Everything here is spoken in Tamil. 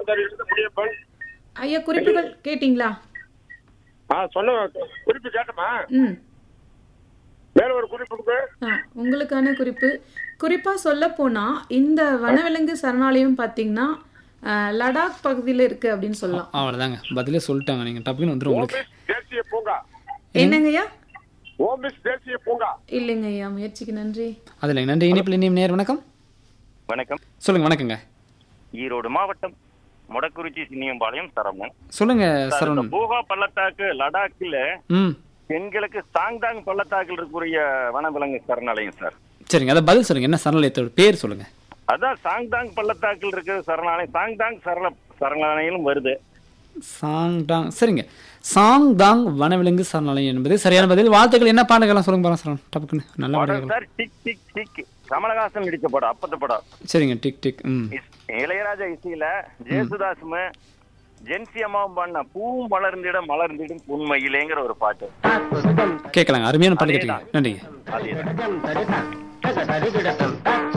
கோத்தரிலிருந்து முடியப்பன் ஐயா குறிப்புகள் கேட்டிங்களா ஆ சொன்ன குறிப்பு கேட்டமா ம் மேல ஒரு குறிப்பு இருக்கு ஆ உங்களுக்கான குறிப்பு குறிப்பாக சொல்ல போனால் இந்த வனவிலங்கு சரணாலயம் பார்த்தீங்கன்னா ஆ, லடாக் பகுதியில் இருக்குது அப்படின்னு சொல்லலாம் அவ்வளோதாங்க பதிலே சொல்லிட்டாங்க நீங்கள் டப்புன்னு வந்துடும் உங்களுக்கு ஓமிஸ் தேசிய பூங்கா என்னங்கய்யா ஓமிஸ் தேசிய பூங்கா இல்லைங்க ஐயா முயற்சிக்கு நன்றி அதில் நன்றி இனிப்பில் இனியும் நேர் வணக்கம் வணக்கம் சொல்லுங்க வணக்கங்க ஈரோடு மாவட்டம் மொடக்குறிச்சி சின்னியம்பாளையம் சரவணன் சொல்லுங்க சார், இந்த சரவணன் பூகா பள்ளத்தாக்கு லடாக்ல ம் பெண்களுக்கு சாங்தாங் பள்ளத்தாக்கில் இருக்கக்கூடிய வனவிலங்கு சரணாலயம் சார் சரிங்க அதை பதில் சொல்லுங்க என்ன சரணாலயத்தோட பேர் சொல்லுங்க அதான் சாங்தாங் பள்ளத்தாக்கில் இருக்கிற சரணாலயம் சாங்தாங் சரண சரணாலயம் வருது சாங்டாங் சரிங்க சாங்தாங் வனவிலங்கு சரணாலயம் என்பது சரியான பதில் வாழ்த்துக்கள் என்ன பாடல்கள்லாம் சொல்லுங்க பாருங்க சரவணன் டப்புக்குன்னு நல்ல படம் பாடல்கள் sir tick tick tick Kamalhaasan நடிச்ச படம் அப்பத்த படம் சரிங்க டிக் டிக் ம் இஸ்- இளையராஜா இசையில ஜேசுதாசும் ஜென்சி அம்மாவும் பண்ண பூவும் மலர்ந்திட மலர்ந்திடும் உண்மையிலேங்கிற ஒரு பாட்டு கேட்கலாங்க அருமையான பாட்டு கேட்டீங்க நன்றிங்க அதே தரிதம் தரிதம் தக தரிதிடத்தம் தச்ச